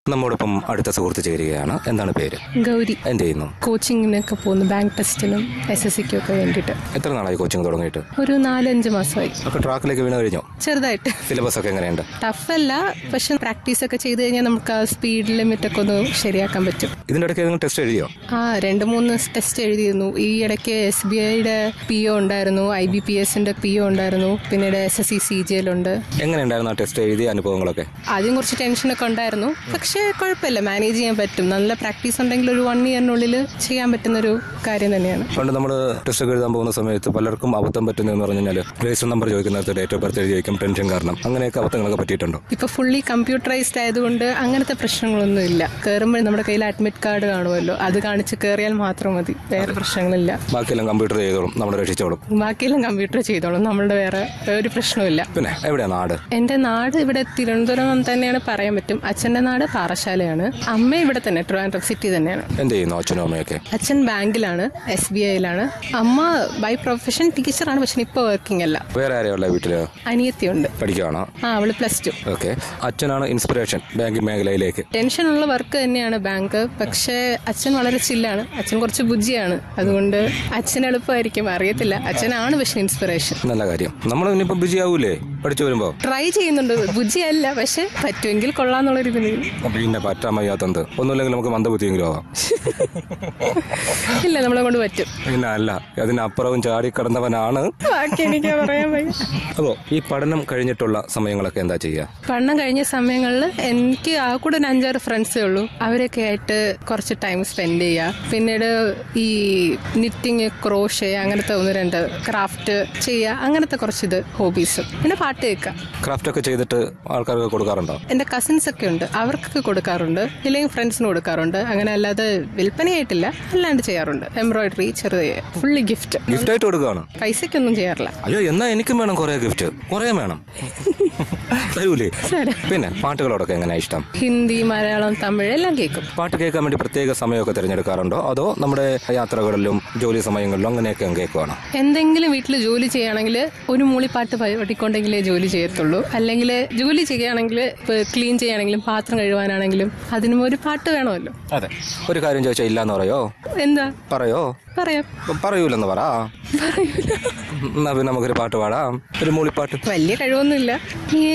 നമ്മോടൊപ്പം അടുത്ത സുഹൃത്ത് ചേരുകയാണ് എന്താണ് പേര് ഗൗരി എന്ത് ചെയ്യുന്നു കോച്ചിങ്ങിനൊക്കെ പോകുന്നു ബാങ്ക് ടെസ്റ്റിനും എസ് എസ് സിക്കും ഒക്കെ വേണ്ടിയിട്ട് എത്ര നാളായി കോച്ചിങ് തുടങ്ങിയിട്ട് ഒരു നാലഞ്ച് മാസമായി ഒക്കെ ട്രാക്കിലേക്ക് വീണ് കഴിഞ്ഞോ ചെറുതായിട്ട് സിലബസ് ഒക്കെ എങ്ങനെയുണ്ട് ടഫല്ല പക്ഷെ പ്രാക്ടീസ് ഒക്കെ ചെയ്ത് കഴിഞ്ഞാൽ നമുക്ക് ആ സ്പീഡ് ലിമിറ്റ് ഒക്കെ ഒന്ന് ശരിയാക്കാൻ പറ്റും ഇതിന്റെ ഇടയ്ക്ക് ഏതെങ്കിലും ടെസ്റ്റ് എഴുതിയോ ആ രണ്ട് മൂന്ന് ടെസ്റ്റ് എഴുതിയിരുന്നു ഈ ഇടയ്ക്ക് എസ് ബി ഐയുടെ പി ഒ ഉണ്ടായിരുന്നു ഐ ബി പി എസിന്റെ പി ഒ ഉണ്ടായിരുന്നു പിന്നീട് S S C C G L ഉണ്ട് എങ്ങനെയുണ്ടായിരുന്നു ആ ടെസ്റ്റ് എഴുതിയ അനുഭവങ്ങളൊക്കെ ആദ്യം കുറച്ച് ടെൻഷനൊക്കെ ഉണ്ടായിരുന്നു പക്ഷേ കുഴപ്പമില്ല മാനേജ് ചെയ്യാൻ പറ്റും നല്ല പ്രാക്ടീസ് ഉണ്ടെങ്കിൽ ഒരു വൺ ഇയറിനുള്ളിൽ ചെയ്യാൻ പറ്റുന്ന ഒരു കാര്യം തന്നെയാണ് പണ്ട് നമ്മൾ ടെസ്റ്റ് ഒക്കെ എഴുതാൻ പോകുന്ന സമയത്ത് പലർക്കും അബദ്ധം പറ്റുന്നതെന്ന് പറഞ്ഞു കഴിഞ്ഞാൽ രജിസ്റ്റർ നമ്പർ ചോദിക്കുന്നത് ഡേറ്റ് ഓഫ് ബർത്ത് എഴുതി വയ്ക്കും ടെൻഷൻ കാരണം അങ്ങനെയൊക്കെ അബദ്ധങ്ങളൊക്കെ പറ്റിയിട്ടുണ്ടോ ഇപ്പൊ ഫുള്ളി കമ്പ്യൂട്ടറൈസ്ഡ് ആയതുകൊണ്ട് അങ്ങനത്തെ പ്രശ്നങ്ങളൊന്നും ഇല്ല കയറുമ്പോൾ നമ്മുടെ കയ്യിൽ അഡ്മിറ്റ് കാർഡ് കാണുമല്ലോ അത് കാണിച്ച് കയറിയാൽ മാത്രം മതി വേറെ പ്രശ്നങ്ങളില്ല ബാക്കിയെല്ലാം കമ്പ്യൂട്ടർ ചെയ്തോളും നമ്മളെ രക്ഷിച്ചോളും ബാക്കിയെല്ലാം കമ്പ്യൂട്ടർ ചെയ്തോളും നമ്മളുടെ വേറെ ഒരു പ്രശ്നമില്ല പിന്നെ എവിടെയാ നാട് എന്റെ നാട് ഇവിടെ തിരുവനന്തപുരം തന്നെയാണ് പറയാൻ പറ്റും അച്ഛന്റെ നാട് പാറശാലയാണ് അമ്മ ഇവിടെ തന്നെ ട്രിവാൻഡ്രം സിറ്റി തന്നെയാണ് എന്ത് ചെയ്യുന്നു അച്ഛനും അമ്മയൊക്കെ അച്ഛൻ ബാങ്കിലാണ് എസ് ബി ഐയിലാണ് അമ്മ ബൈ പ്രൊഫഷൻ ടീച്ചറാണ് പക്ഷെ ഇപ്പൊ വർക്കിംഗ് അല്ല വേറെ ആരെയുള്ള വീട്ടില് അനിയത്തിയുണ്ട് പഠിക്കുകയാണോ ആ അവള് പ്ലസ് ടു ഓക്കെ അച്ഛനാണ് ഇൻസ്പിറേഷൻ ബാങ്കിങ് മേഖലയിലേക്ക് ടെൻഷനുള്ള വർക്ക് തന്നെയാണ് ബാങ്ക് പക്ഷേ അച്ഛൻ വളരെ ചില്ലാണ് അച്ഛൻ കുറച്ച് ബുദ്ധിയാണ് അതുകൊണ്ട് അച്ഛൻ എളുപ്പമായിരിക്കും അറിയത്തില്ല അച്ഛനാണ് പക്ഷെ ഇൻസ്പിറേഷൻ നല്ല കാര്യം നമ്മൾ ഇനിയിപ്പോ ബിജി ആവൂലേ പഠിച്ചു വരുമ്പോ ട്രൈ ചെയ്യുന്നുണ്ട് ബുദ്ധിയല്ല പക്ഷെ പറ്റുമെങ്കിൽ കൊള്ളാന്നുള്ളൊരു ഇതിൽ പിന്നെ പറ്റാൻ വയ്യാത്തത് ഒന്നുമില്ലെങ്കിൽ നമുക്ക് മന്ദബുദ്ധിയെങ്കിലും ആവാം ഇല്ല നമ്മളെ കൊണ്ട് പറ്റും പിന്നെ അല്ല അതിനപ്പുറവും ചാടി കടന്നവനാണ് ബാക്കി എനിക്ക് പറയാൻ വയ്യ അപ്പോ ഈ പഠനം കഴിഞ്ഞിട്ടുള്ള സമയങ്ങളൊക്കെ എന്താ ചെയ്യുക പഠനം കഴിഞ്ഞ സമയങ്ങളിൽ എനിക്ക് ആ കൂടെ ഒരു അഞ്ചാറ് ഫ്രണ്ട്സേ ഉള്ളൂ അവരൊക്കെ ആയിട്ട് കുറച്ച് ടൈം സ്പെൻഡ് ചെയ്യുക പിന്നീട് ഈ നിറ്റിങ് ക്രോഷേ അങ്ങനത്തെ ഒന്ന് രണ്ട് ക്രാഫ്റ്റ് ചെയ്യുക അങ്ങനത്തെ കുറച്ച് ഇത് ഹോബീസും പിന്നെ പാട്ട് കേൾക്കുക ക്രാഫ്റ്റ് ഒക്കെ ചെയ്തിട്ട് ആൾക്കാർക്ക് കൊടുക്കാറുണ്ടോ എൻ്റെ കസിൻസ് ഒക്കെ ഉണ്ട് അവർക്കൊക്കെ കൊടുക്കാറുണ്ട് ഇല്ലെങ്കിൽ ഫ്രണ്ട്സിന് കൊടുക്കാറുണ്ട് അങ്ങനെ അല്ലാതെ വിൽപ്പനയായിട്ടില്ല അല്ലാണ്ട് ചെയ്യാറുണ്ട് എംബ്രോയിഡറി ചെറിയ ഫുള്ളി ഗിഫ്റ്റ് ഗിഫ്റ്റ് ആയിട്ട് കൊടുക്കുകയാണ് പൈസക്കൊന്നും ചെയ്യാറില്ല അയ്യോ എന്നാ എനിക്കും വേണം കുറെ ഗിഫ്റ്റ് കുറെ വേണം തരൂലേ ശരി പിന്നെ പാട്ടുകളോടൊക്കെ എങ്ങനെയാ ഇഷ്ടം ഹിന്ദി മലയാളം തമിഴ് എല്ലാം കേൾക്കും പാട്ട് കേൾക്കാൻ വേണ്ടി പ്രത്യേക സമയമൊക്കെ തിരഞ്ഞെടുക്കാറുണ്ടോ അതോ നമ്മുടെ യാത്രകളിലും ജോലി സമയങ്ങളിലും അങ്ങനെയൊക്കെ അങ്ങ് കേൾക്കുവാണോ എന്തെങ്കിലും വീട്ടിൽ ജോലി ചെയ്യുകയാണെങ്കിൽ ഒരു മൂളിപ്പാട്ട് പഠിക്കൊണ്ടെങ്കിലേ ജോലി ചെയ്യത്തുള്ളൂ അല്ലെങ്കിൽ ജോലി ചെയ്യുകയാണെങ്കിൽ ക്ലീൻ ചെയ്യുകയാണെങ്കിലും പാത്രം കഴുകാനാണെങ്കിലും അതിനും ഒരു പാട്ട് വേണമല്ലോ അതെ ഒരു കാര്യം ചോദിച്ചാൽ ഇല്ലാന്ന് പറയോ എന്താ പറയോ പറയാം പറയൂലെന്ന് പറ എന്നാ പിന്നെ നമുക്കൊരു പാട്ട് പാടാം ഒരു മൂളിപ്പാട്ട് വലിയ കഴിവൊന്നുമില്ല